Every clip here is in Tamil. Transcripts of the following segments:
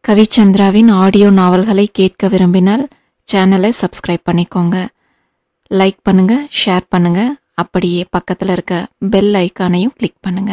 கவிச்சந்திராவின் ஆடியோ நாவல்களை கேட்க விரும்பினால் சேனலை சப்ஸ்கிரைப் பண்ணிக்கோங்க லைக் பண்ணுங்க ஷேர் பண்ணுங்க அப்படியே பக்கத்தில் இருக்க பெல் ஐக்கானையும் கிளிக் பண்ணுங்க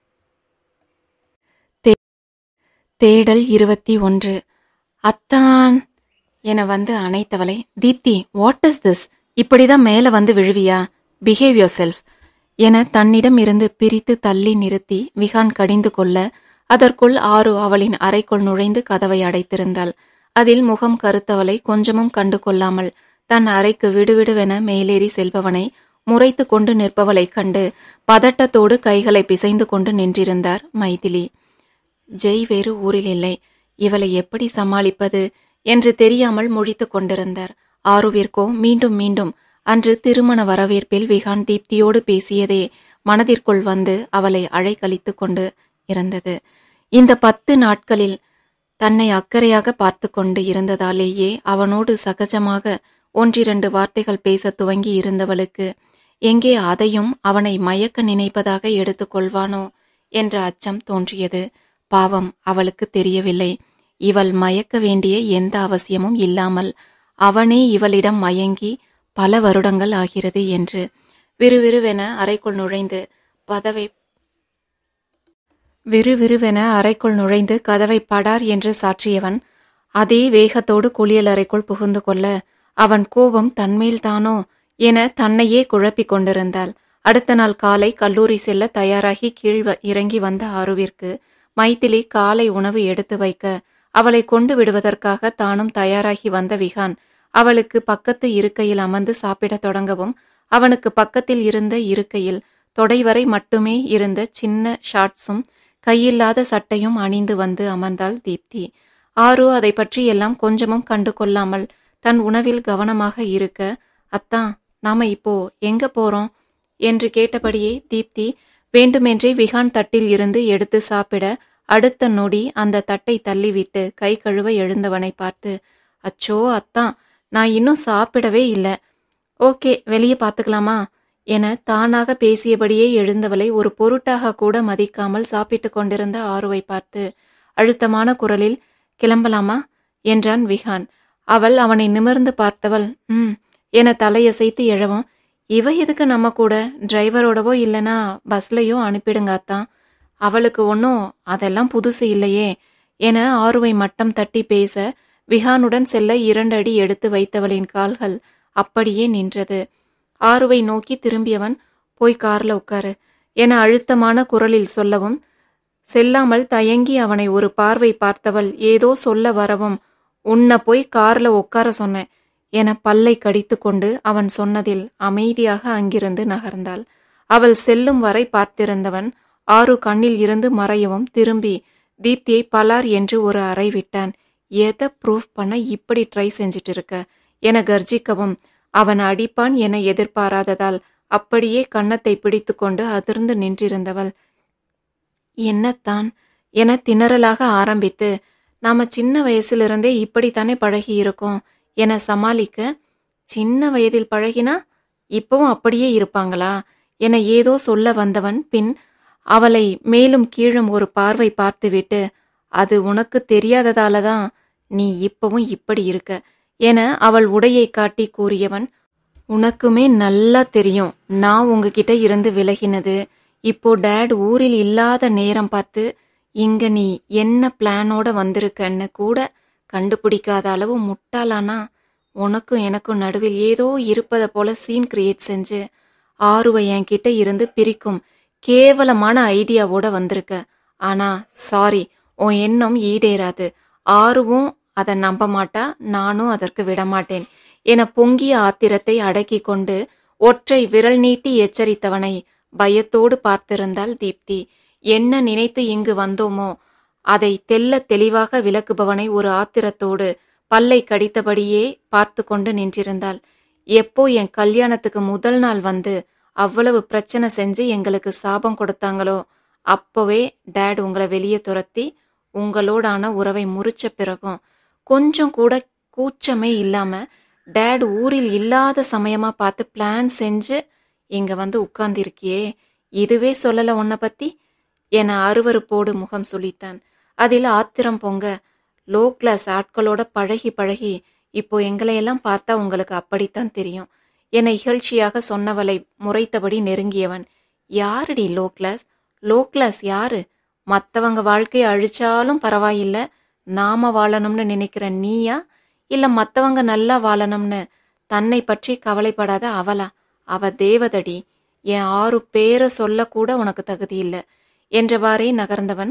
தே- தேடல் இருபத்தி ஒன்று அத்தான் என வந்து அணைத்தவளை தீப்தி வாட் இஸ் திஸ் இப்படிதான் மேல வந்து விழுவியா பிஹேவ் யோர் செல்ஃப் என தன்னிடம் இருந்து பிரித்து தள்ளி நிறுத்தி விகான் கடிந்து கொள்ள அதற்குள் ஆறு அவளின் அறைக்குள் நுழைந்து கதவை அடைத்திருந்தாள் அதில் முகம் கருத்தவளை கொஞ்சமும் கண்டு கொள்ளாமல் தன் அறைக்கு விடுவிடுவென மேலேறி செல்பவனை முறைத்து கொண்டு நிற்பவளைக் கண்டு பதட்டத்தோடு கைகளை பிசைந்து கொண்டு நின்றிருந்தார் மைதிலி ஜெய் வேறு ஊரில் இல்லை இவளை எப்படி சமாளிப்பது என்று தெரியாமல் முழித்துக் கொண்டிருந்தார் ஆருவிற்கோ மீண்டும் மீண்டும் அன்று திருமண வரவேற்பில் விகான் தீப்தியோடு பேசியதே மனதிற்குள் வந்து அவளை அழைக்கழித்து கொண்டு இருந்தது இந்த பத்து நாட்களில் தன்னை அக்கறையாக பார்த்து கொண்டு இருந்ததாலேயே அவனோடு சகஜமாக ஒன்றிரண்டு வார்த்தைகள் பேசத் துவங்கி இருந்தவளுக்கு எங்கே அதையும் அவனை மயக்க நினைப்பதாக எடுத்துக்கொள்வானோ என்ற அச்சம் தோன்றியது பாவம் அவளுக்கு தெரியவில்லை இவள் மயக்க வேண்டிய எந்த அவசியமும் இல்லாமல் அவனே இவளிடம் மயங்கி பல வருடங்கள் ஆகிறது என்று விறுவிறுவென அறைக்குள் நுழைந்து பதவை விறுவிறுவென அறைக்குள் நுழைந்து கதவை படார் என்று சாற்றியவன் அதே வேகத்தோடு குளியல் அறைக்குள் புகுந்து கொள்ள அவன் கோபம் தன்மேல்தானோ என தன்னையே குழப்பிக் கொண்டிருந்தாள் அடுத்த நாள் காலை கல்லூரி செல்ல தயாராகி கீழ் வ- இறங்கி வந்த ஆருவிற்கு மைதிலி காலை உணவு எடுத்து வைக்க அவளை கொண்டு விடுவதற்காக தானும் தயாராகி வந்த விகான் அவளுக்கு பக்கத்து இருக்கையில் அமர்ந்து சாப்பிடத் தொடங்கவும் அவனுக்கு பக்கத்தில் இருந்த இருக்கையில் தொடைவரை மட்டுமே இருந்த சின்ன ஷார்ட்ஸும் கையில்லாத சட்டையும் அணிந்து வந்து அமர்ந்தாள் தீப்தி ஆரு அதை பற்றி எல்லாம் கொஞ்சமும் கண்டு கொள்ளாமல் தன் உணவில் கவனமாக இருக்க அத்தா நாம இப்போ எங்க போறோம் என்று கேட்டபடியே தீப்தி வேண்டுமென்றே விகான் தட்டில் இருந்து எடுத்து சாப்பிட அடுத்த நொடி அந்த தட்டை தள்ளிவிட்டு கை கழுவ எழுந்தவனை பார்த்து அச்சோ அத்தான் நான் இன்னும் சாப்பிடவே இல்லை ஓகே வெளியே பார்த்துக்கலாமா என தானாக பேசியபடியே எழுந்தவளை ஒரு பொருட்டாக கூட மதிக்காமல் சாப்பிட்டு கொண்டிருந்த ஆருவை பார்த்து அழுத்தமான குரலில் கிளம்பலாமா என்றான் விஹான் அவள் அவனை நிமிர்ந்து பார்த்தவள் ம் என தலையசைத்து எழவும் இவ எதுக்கு நம்ம கூட டிரைவரோடவோ இல்லனா பஸ்லயோ அனுப்பிடுங்க அத்தான் அவளுக்கு ஒன்றும் அதெல்லாம் புதுசு இல்லையே என ஆருவை மட்டம் தட்டி பேச விஹானுடன் செல்ல இரண்டு அடி எடுத்து வைத்தவளின் கால்கள் அப்படியே நின்றது ஆருவை நோக்கி திரும்பியவன் போய் கார்ல உட்காரு என அழுத்தமான குரலில் சொல்லவும் செல்லாமல் தயங்கி அவனை ஒரு பார்வை பார்த்தவள் ஏதோ சொல்ல வரவும் உன்னை போய் கார்ல உட்கார சொன்னேன் என பல்லை கடித்துக்கொண்டு அவன் சொன்னதில் அமைதியாக அங்கிருந்து நகர்ந்தாள் அவள் செல்லும் வரை பார்த்திருந்தவன் ஆறு கண்ணில் இருந்து மறையவும் திரும்பி தீப்தியை பலார் என்று ஒரு அறை விட்டான் எதை ப்ரூஃப் பண்ண இப்படி ட்ரை செஞ்சிட்டு இருக்க என கர்ஜிக்கவும் அவன் அடிப்பான் என எதிர்பாராததால் அப்படியே கன்னத்தை பிடித்துக்கொண்டு அதிர்ந்து நின்றிருந்தவள் என்னத்தான் என திணறலாக ஆரம்பித்து நாம சின்ன வயசிலிருந்தே இப்படித்தானே பழகி இருக்கோம் என சமாளிக்க சின்ன வயதில் பழகினா இப்பவும் அப்படியே இருப்பாங்களா என ஏதோ சொல்ல வந்தவன் பின் அவளை மேலும் கீழும் ஒரு பார்வை பார்த்துவிட்டு அது உனக்கு தெரியாததால தான் நீ இப்பவும் இப்படி இருக்க என அவள் உடையை காட்டி கூறியவன் உனக்குமே நல்லா தெரியும் நான் உங்ககிட்ட இருந்து விலகினது இப்போ டேட் ஊரில் இல்லாத நேரம் பார்த்து இங்க நீ என்ன பிளானோட வந்திருக்கன்னு கூட கண்டுபிடிக்காத அளவு முட்டாளானா உனக்கும் எனக்கும் நடுவில் ஏதோ இருப்பதை போல சீன் கிரியேட் செஞ்சு ஆறுவை என்கிட்ட இருந்து பிரிக்கும் கேவலமான ஐடியாவோட வந்திருக்க ஆனா சாரி உன் எண்ணம் ஈடேறாது ஆறுவும் அதை நம்ப மாட்டா நானும் அதற்கு விடமாட்டேன் என பொங்கிய ஆத்திரத்தை அடக்கிக் கொண்டு ஒற்றை விரல் நீட்டி எச்சரித்தவனை பயத்தோடு பார்த்திருந்தாள் தீப்தி என்ன நினைத்து இங்கு வந்தோமோ அதை தெல்ல தெளிவாக விளக்குபவனை ஒரு ஆத்திரத்தோடு பல்லை கடித்தபடியே பார்த்து கொண்டு நின்றிருந்தாள் எப்போ என் கல்யாணத்துக்கு முதல் நாள் வந்து அவ்வளவு பிரச்சனை செஞ்சு எங்களுக்கு சாபம் கொடுத்தாங்களோ அப்போவே டேட் உங்களை வெளியே துரத்தி உங்களோடான உறவை முறிச்ச பிறகும் கொஞ்சம் கூட கூச்சமே இல்லாம டேட் ஊரில் இல்லாத சமயமா பார்த்து பிளான் செஞ்சு இங்க வந்து உட்கார்ந்திருக்கியே இதுவே சொல்லல உன்னை பத்தி என அருவருப்போடு முகம் சுளித்தான் அதில் ஆத்திரம் பொங்க லோ கிளாஸ் ஆட்களோட பழகி பழகி இப்போ எங்களையெல்லாம் பார்த்தா உங்களுக்கு அப்படித்தான் தெரியும் என இகழ்ச்சியாக சொன்னவளை முறைத்தபடி நெருங்கியவன் யாருடி லோ கிளாஸ் லோ கிளாஸ் யாரு மத்தவங்க வாழ்க்கையை அழிச்சாலும் பரவாயில்ல நாம வாழணும்னு நினைக்கிற நீயா இல்ல மத்தவங்க நல்லா வாழணும்னு தன்னை பற்றி கவலைப்படாத அவளா அவ தேவதடி என் ஆறு பேரை சொல்லக்கூட உனக்கு தகுதி இல்லை என்றவாறே நகர்ந்தவன்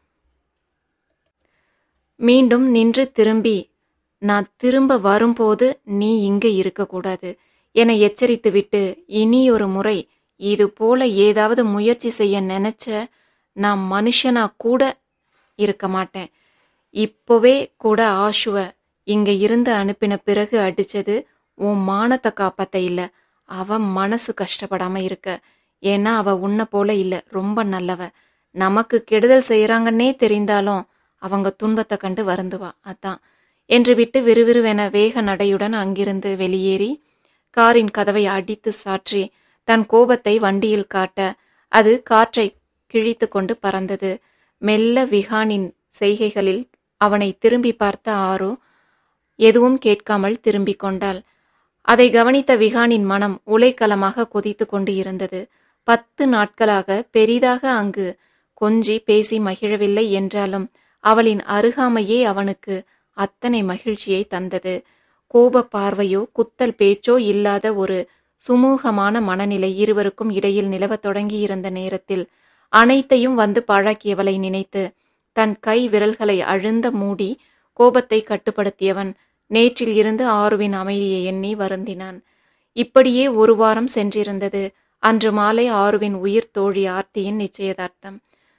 மீண்டும் நின்று திரும்பி நான் திரும்ப வரும்போது நீ இங்க இருக்கக்கூடாது என எச்சரித்துவிட்டு இனி ஒரு முறை இது போல ஏதாவது முயற்சி செய்ய நினைச்ச நான் மனுஷனா கூட இருக்க மாட்டேன் இப்போவே கூட ஆஷுவ இங்க இருந்து அனுப்பின பிறகு அடிச்சது உன் மானத்தை காப்பாத்த இல்ல அவ மனசு கஷ்டப்படாம இருக்க ஏன்னா அவ உன்னை போல இல்ல ரொம்ப நல்லவ நமக்கு கெடுதல் செய்யறாங்கன்னே தெரிந்தாலும் அவங்க துன்பத்தை கண்டு வருந்துவா அதான் என்று விட்டு விறுவிறுவென வேக நடையுடன் அங்கிருந்து வெளியேறி காரின் கதவை அடித்து சாற்றி தன் கோபத்தை வண்டியில் காட்ட அது காற்றை கிழித்து கொண்டு பறந்தது மெல்ல விஹானின் செய்கைகளில் அவனை திரும்பி பார்த்த ஆரோ எதுவும் கேட்காமல் திரும்பிக் கொண்டாள் அதை கவனித்த விஹானின் மனம் உலைக்களமாக கொதித்து கொண்டு இருந்தது பத்து நாட்களாக பெரிதாக அங்கு கொஞ்சி பேசி மகிழவில்லை என்றாலும் அவளின் அருகாமையே அவனுக்கு அத்தனை மகிழ்ச்சியை தந்தது கோப பார்வையோ குத்தல் பேச்சோ இல்லாத ஒரு சுமூகமான மனநிலை இருவருக்கும் இடையில் நிலவத் தொடங்கியிருந்த நேரத்தில் அனைத்தையும் வந்து பாழாக்கியவளை நினைத்து தன் கை விரல்களை அழுந்த மூடி கோபத்தை கட்டுப்படுத்தியவன் நேற்றில் இருந்து ஆருவின் அமைதியை எண்ணி வருந்தினான் இப்படியே ஒரு வாரம் சென்றிருந்தது அன்று மாலை ஆருவின் உயிர் தோழி ஆர்த்தியின் நிச்சயதார்த்தம்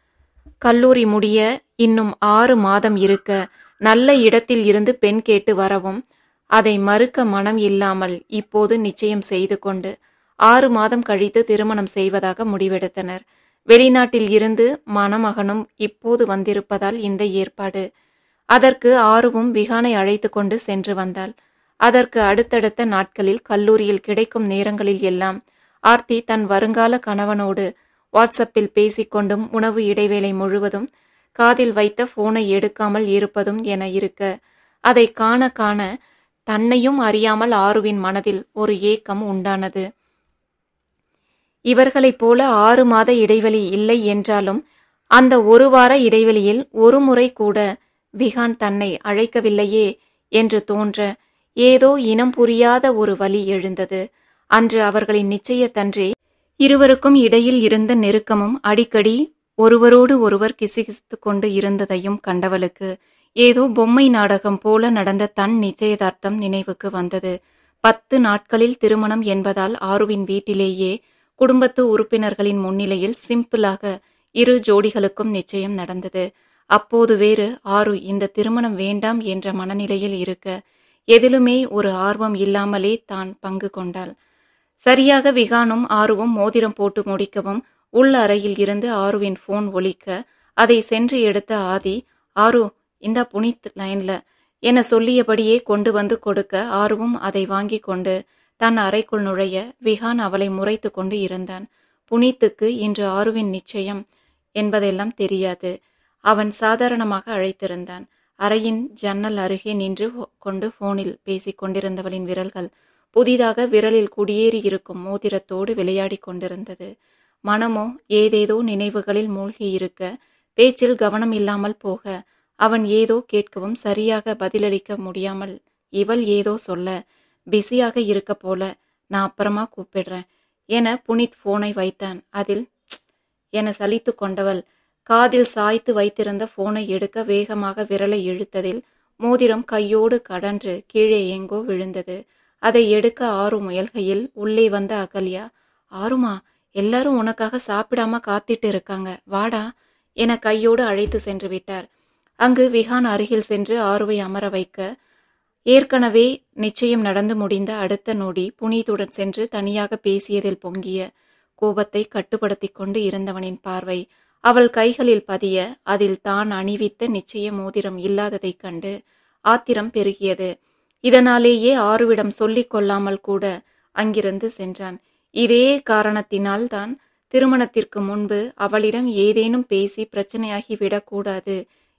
கல்லூரி முடிய இன்னும் ஆறு மாதம் இருக்க நல்ல இடத்தில் இருந்து பெண் கேட்டு வரவும் அதை மறுக்க மனம் இல்லாமல் இப்போது நிச்சயம் செய்து கொண்டு ஆறு மாதம் கழித்து திருமணம் செய்வதாக முடிவெடுத்தனர் வெளிநாட்டில் இருந்து மணமகனும் இப்போது வந்திருப்பதால் இந்த ஏற்பாடு அதற்கு ஆர்வம் விகானை அழைத்து கொண்டு சென்று வந்தாள் அதற்கு அடுத்தடுத்த நாட்களில் கல்லூரியில் கிடைக்கும் நேரங்களில் எல்லாம் ஆர்த்தி தன் வருங்கால கணவனோடு வாட்ஸ்அப்பில் பேசிக்கொண்டும் உணவு இடைவேளை முழுவதும் காதில் வைத்த போனை எடுக்காமல் இருப்பதும் என இருக்க அதை காண காண தன்னையும் அறியாமல் ஆருவின் மனதில் ஒரு ஏக்கம் உண்டானது இவர்களைப் போல ஆறு மாத இடைவெளி இல்லை என்றாலும் அந்த ஒரு வார இடைவெளியில் ஒரு முறை கூட விகான் தன்னை அழைக்கவில்லையே என்று தோன்ற ஏதோ இனம் புரியாத ஒரு வலி எழுந்தது அன்று அவர்களின் நிச்சயத்தன்றே இருவருக்கும் இடையில் இருந்த நெருக்கமும் அடிக்கடி ஒருவரோடு ஒருவர் கிசுகிசுத்து கொண்டு இருந்ததையும் கண்டவளுக்கு ஏதோ பொம்மை நாடகம் போல நடந்த தன் நிச்சயதார்த்தம் நினைவுக்கு வந்தது பத்து நாட்களில் திருமணம் என்பதால் ஆருவின் வீட்டிலேயே குடும்பத்து உறுப்பினர்களின் முன்னிலையில் சிம்பிளாக இரு ஜோடிகளுக்கும் நிச்சயம் நடந்தது அப்போது வேறு ஆரு இந்த திருமணம் வேண்டாம் என்ற மனநிலையில் இருக்க எதிலுமே ஒரு ஆர்வம் இல்லாமலே தான் பங்கு கொண்டாள் சரியாக விகானும் ஆருவும் மோதிரம் போட்டு முடிக்கவும் உள் அறையில் இருந்து ஆருவின் போன் ஒலிக்க அதை சென்று எடுத்த ஆதி ஆரு இந்த புனித் லைன்ல என சொல்லியபடியே கொண்டு வந்து கொடுக்க ஆர்வம் அதை வாங்கி கொண்டு தன் அறைக்குள் நுழைய விகான் அவளை முறைத்து கொண்டு இருந்தான் புனித்துக்கு இன்று ஆருவின் நிச்சயம் என்பதெல்லாம் தெரியாது அவன் சாதாரணமாக அழைத்திருந்தான் அறையின் ஜன்னல் அருகே நின்று கொண்டு போனில் பேசிக் கொண்டிருந்தவளின் விரல்கள் புதிதாக விரலில் குடியேறி இருக்கும் மோதிரத்தோடு விளையாடி கொண்டிருந்தது மனமோ ஏதேதோ நினைவுகளில் மூழ்கி இருக்க பேச்சில் கவனம் இல்லாமல் போக அவன் ஏதோ கேட்கவும் சரியாக பதிலளிக்க முடியாமல் இவள் ஏதோ சொல்ல பிஸியாக இருக்க போல நான் அப்புறமா கூப்பிடுறேன் என புனித் போனை வைத்தான் அதில் என சலித்து கொண்டவள் காதில் சாய்த்து வைத்திருந்த போனை எடுக்க வேகமாக விரலை இழுத்ததில் மோதிரம் கையோடு கடன்று கீழே எங்கோ விழுந்தது அதை எடுக்க ஆறு முயல்கையில் உள்ளே வந்த அகல்யா ஆறுமா எல்லாரும் உனக்காக சாப்பிடாம காத்திட்டு இருக்காங்க வாடா என கையோடு அழைத்து சென்று விட்டார் அங்கு விஹான் அருகில் சென்று ஆருவை அமர வைக்க ஏற்கனவே நிச்சயம் நடந்து முடிந்த அடுத்த நொடி புனிதுடன் சென்று தனியாக பேசியதில் பொங்கிய கோபத்தை கட்டுப்படுத்தி கொண்டு இருந்தவனின் பார்வை அவள் கைகளில் பதிய அதில் தான் அணிவித்த நிச்சய மோதிரம் இல்லாததைக் கண்டு ஆத்திரம் பெருகியது இதனாலேயே ஆறுவிடம் சொல்லிக் கொள்ளாமல் கூட அங்கிருந்து சென்றான் இதே காரணத்தினால் தான் திருமணத்திற்கு முன்பு அவளிடம் ஏதேனும் பேசி பிரச்சனையாகி விடக்கூடாது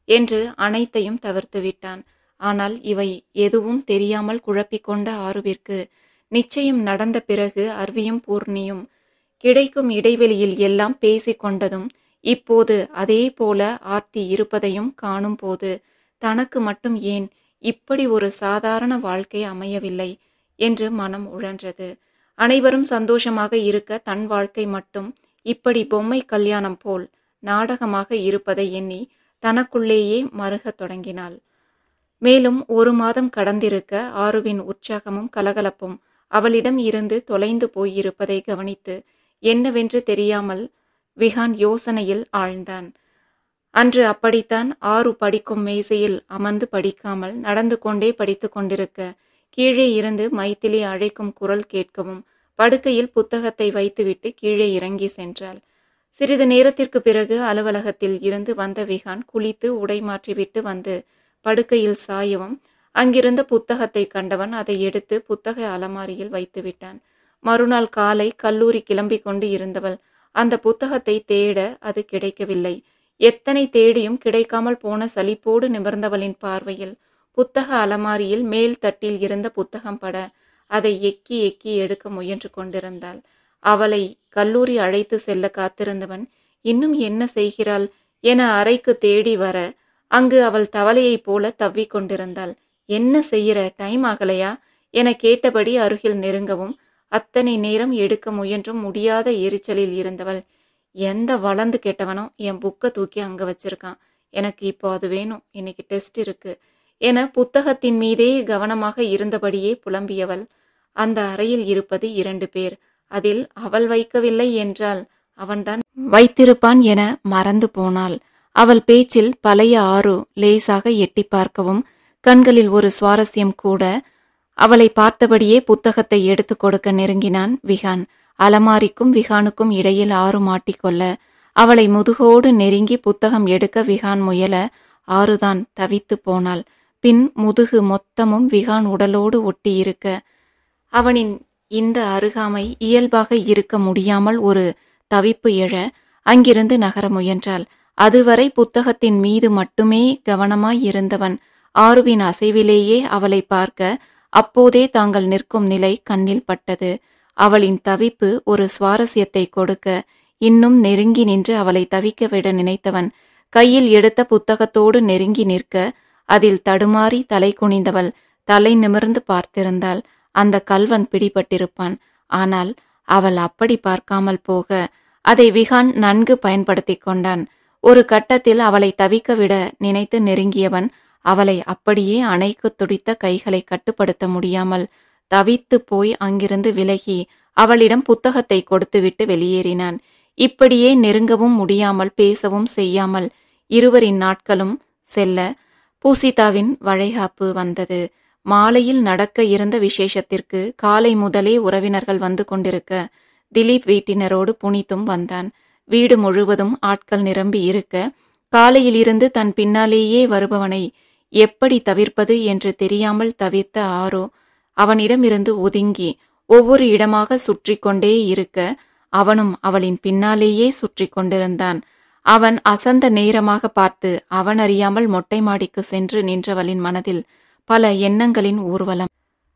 என்று அனைத்தையும் தவிர்த்து விட்டான் ஆனால் இவை எதுவும் தெரியாமல் குழப்பிக்கொண்ட ஆருவிற்கு நிச்சயம் நடந்த பிறகு அர்வியும் பூர்ணியும் கிடைக்கும் இடைவெளியில் எல்லாம் பேசிக் கொண்டதும் இப்போது அதே போல ஆர்த்தி இருப்பதையும் காணும் போது தனக்கு மட்டும் ஏன் இப்படி ஒரு சாதாரண வாழ்க்கை அமையவில்லை என்று மனம் உழன்றது அனைவரும் சந்தோஷமாக இருக்க தன் வாழ்க்கை மட்டும் இப்படி பொம்மை கல்யாணம் போல் நாடகமாக இருப்பதை எண்ணி தனக்குள்ளேயே மருகத் தொடங்கினாள் மேலும் ஒரு மாதம் கடந்திருக்க ஆருவின் உற்சாகமும் கலகலப்பும் அவளிடம் இருந்து தொலைந்து போயிருப்பதை கவனித்து என்னவென்று தெரியாமல் விஹான் யோசனையில் ஆழ்ந்தான் அன்று அப்படித்தான் ஆறு படிக்கும் மேசையில் அமர்ந்து படிக்காமல் நடந்து கொண்டே படித்து கொண்டிருக்க கீழே இருந்து மைத்திலி அழைக்கும் குரல் கேட்கவும் படுக்கையில் புத்தகத்தை வைத்துவிட்டு கீழே இறங்கி சென்றாள் சிறிது நேரத்திற்கு பிறகு அலுவலகத்தில் இருந்து வந்த விஹான் குளித்து உடை மாற்றிவிட்டு வந்து படுக்கையில் சாயவும் அங்கிருந்த புத்தகத்தை கண்டவன் அதை எடுத்து புத்தக அலமாரியில் வைத்து விட்டான் மறுநாள் காலை கல்லூரி கிளம்பிக் கொண்டு இருந்தவள் அந்த புத்தகத்தை தேட அது கிடைக்கவில்லை எத்தனை தேடியும் கிடைக்காமல் போன சலிப்போடு நிமிர்ந்தவளின் பார்வையில் புத்தக அலமாரியில் மேல் தட்டில் இருந்த புத்தகம் பட அதை எக்கி எக்கி எடுக்க முயன்று கொண்டிருந்தாள் அவளை கல்லூரி அழைத்து செல்ல காத்திருந்தவன் இன்னும் என்ன செய்கிறாள் என அறைக்கு தேடி வர அங்கு அவள் தவளையைப் போல தவ்விக் கொண்டிருந்தாள் என்ன செய்யற டைம் ஆகலையா என கேட்டபடி அருகில் நெருங்கவும் அத்தனை நேரம் எடுக்க முயன்றும் முடியாத எரிச்சலில் இருந்தவள் எந்த வளர்ந்து கெட்டவனோ என் புக்கை தூக்கி அங்க வச்சிருக்கான் எனக்கு இப்போ அது வேணும் இன்னைக்கு டெஸ்ட் இருக்கு என புத்தகத்தின் மீதே கவனமாக இருந்தபடியே புலம்பியவள் அந்த அறையில் இருப்பது இரண்டு பேர் அதில் அவள் வைக்கவில்லை என்றால் அவன்தான் வைத்திருப்பான் என மறந்து போனாள் அவள் பேச்சில் பழைய ஆறு லேசாக எட்டி பார்க்கவும் கண்களில் ஒரு சுவாரஸ்யம் கூட அவளை பார்த்தபடியே புத்தகத்தை எடுத்து கொடுக்க நெருங்கினான் விஹான் அலமாரிக்கும் விஹானுக்கும் இடையில் ஆறு மாட்டிக்கொள்ள அவளை முதுகோடு நெருங்கி புத்தகம் எடுக்க விஹான் முயல ஆறுதான் தவித்து போனாள் பின் முதுகு மொத்தமும் விஹான் உடலோடு ஒட்டி இருக்க அவனின் இந்த அருகாமை இயல்பாக இருக்க முடியாமல் ஒரு தவிப்பு எழ அங்கிருந்து நகர முயன்றாள் அதுவரை புத்தகத்தின் மீது மட்டுமே கவனமாய் இருந்தவன் ஆருவின் அசைவிலேயே அவளை பார்க்க அப்போதே தாங்கள் நிற்கும் நிலை கண்ணில் பட்டது அவளின் தவிப்பு ஒரு சுவாரஸ்யத்தை கொடுக்க இன்னும் நெருங்கி நின்று அவளை தவிக்க விட நினைத்தவன் கையில் எடுத்த புத்தகத்தோடு நெருங்கி நிற்க அதில் தடுமாறி தலை குனிந்தவள் தலை நிமிர்ந்து பார்த்திருந்தாள் அந்த கல்வன் பிடிபட்டிருப்பான் ஆனால் அவள் அப்படி பார்க்காமல் போக அதை விகான் நன்கு பயன்படுத்தி கொண்டான் ஒரு கட்டத்தில் அவளை தவிக்க விட நினைத்து நெருங்கியவன் அவளை அப்படியே அணைக்கு துடித்த கைகளை கட்டுப்படுத்த முடியாமல் தவித்து போய் அங்கிருந்து விலகி அவளிடம் புத்தகத்தை கொடுத்துவிட்டு வெளியேறினான் இப்படியே நெருங்கவும் முடியாமல் பேசவும் செய்யாமல் இருவரின் நாட்களும் செல்ல பூசிதாவின் வளைகாப்பு வந்தது மாலையில் நடக்க இருந்த விசேஷத்திற்கு காலை முதலே உறவினர்கள் வந்து கொண்டிருக்க திலீப் வீட்டினரோடு புனித்தும் வந்தான் வீடு முழுவதும் ஆட்கள் நிரம்பி இருக்க காலையிலிருந்து தன் பின்னாலேயே வருபவனை எப்படி தவிர்ப்பது என்று தெரியாமல் தவிர்த்த ஆரோ அவனிடமிருந்து ஒதுங்கி ஒவ்வொரு இடமாக சுற்றி கொண்டே இருக்க அவனும் அவளின் பின்னாலேயே சுற்றி கொண்டிருந்தான் அவன் அசந்த நேரமாக பார்த்து அவன் அறியாமல் மொட்டை மாடிக்கு சென்று நின்றவளின் மனதில் பல எண்ணங்களின் ஊர்வலம்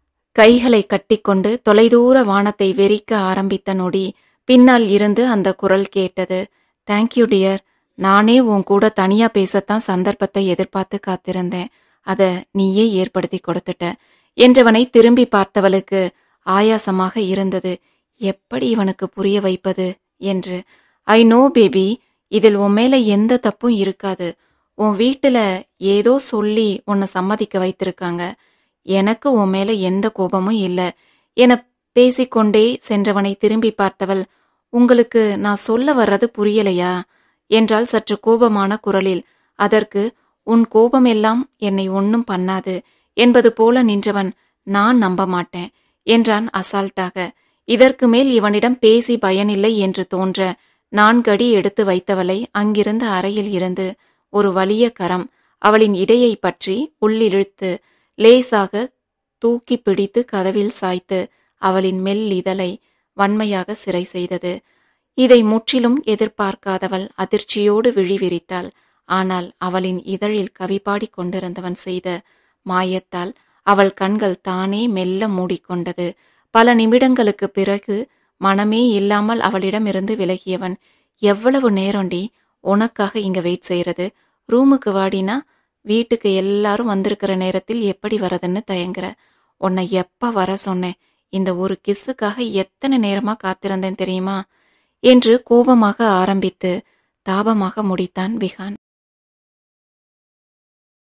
கைகளை கட்டிக்கொண்டு தொலைதூர வானத்தை வெறிக்க ஆரம்பித்த நொடி பின்னால் இருந்து அந்த குரல் கேட்டது தேங்க்யூ டியர் நானே உன் கூட தனியா பேசத்தான் சந்தர்ப்பத்தை எதிர்பார்த்து காத்திருந்தேன் அத நீயே ஏற்படுத்தி கொடுத்துட்ட என்றவனை திரும்பி பார்த்தவளுக்கு ஆயாசமாக இருந்தது எப்படி இவனுக்கு புரிய வைப்பது என்று ஐ நோ பேபி இதில் உன் மேல எந்த தப்பும் இருக்காது உன் வீட்டுல ஏதோ சொல்லி உன்னை சம்மதிக்க வைத்திருக்காங்க எனக்கு உன் மேல எந்த கோபமும் இல்ல என பேசிக்கொண்டே சென்றவனை திரும்பி பார்த்தவள் உங்களுக்கு நான் சொல்ல வர்றது புரியலையா என்றால் சற்று கோபமான குரலில் அதற்கு உன் கோபமெல்லாம் என்னை ஒன்னும் பண்ணாது என்பது போல நின்றவன் நான் நம்ப மாட்டேன் என்றான் அசால்ட்டாக இதற்கு மேல் இவனிடம் பேசி பயனில்லை என்று தோன்ற நான்கடி எடுத்து வைத்தவளை அங்கிருந்த அறையில் இருந்து ஒரு வலிய கரம் அவளின் இடையை பற்றி உள்ளிழுத்து லேசாக தூக்கி பிடித்து கதவில் சாய்த்து அவளின் மெல் இதழை வன்மையாக சிறை செய்தது இதை முற்றிலும் எதிர்பார்க்காதவள் அதிர்ச்சியோடு விழி விரித்தாள் ஆனால் அவளின் இதழில் கவிபாடிக் கொண்டிருந்தவன் செய்த மாயத்தால் அவள் கண்கள் தானே மெல்ல மூடிக்கொண்டது பல நிமிடங்களுக்கு பிறகு மனமே இல்லாமல் அவளிடமிருந்து விலகியவன் எவ்வளவு நேரம்டி உனக்காக இங்க வெயிட் செய்யறது ரூமுக்கு வாடினா வீட்டுக்கு எல்லாரும் வந்திருக்கிற நேரத்தில் எப்படி வரதுன்னு தயங்குற உன்னை எப்ப வர சொன்னேன் இந்த ஒரு கிஸ்ஸுக்காக எத்தனை நேரமா காத்திருந்தேன் தெரியுமா என்று கோபமாக ஆரம்பித்து தாபமாக முடித்தான் விகான்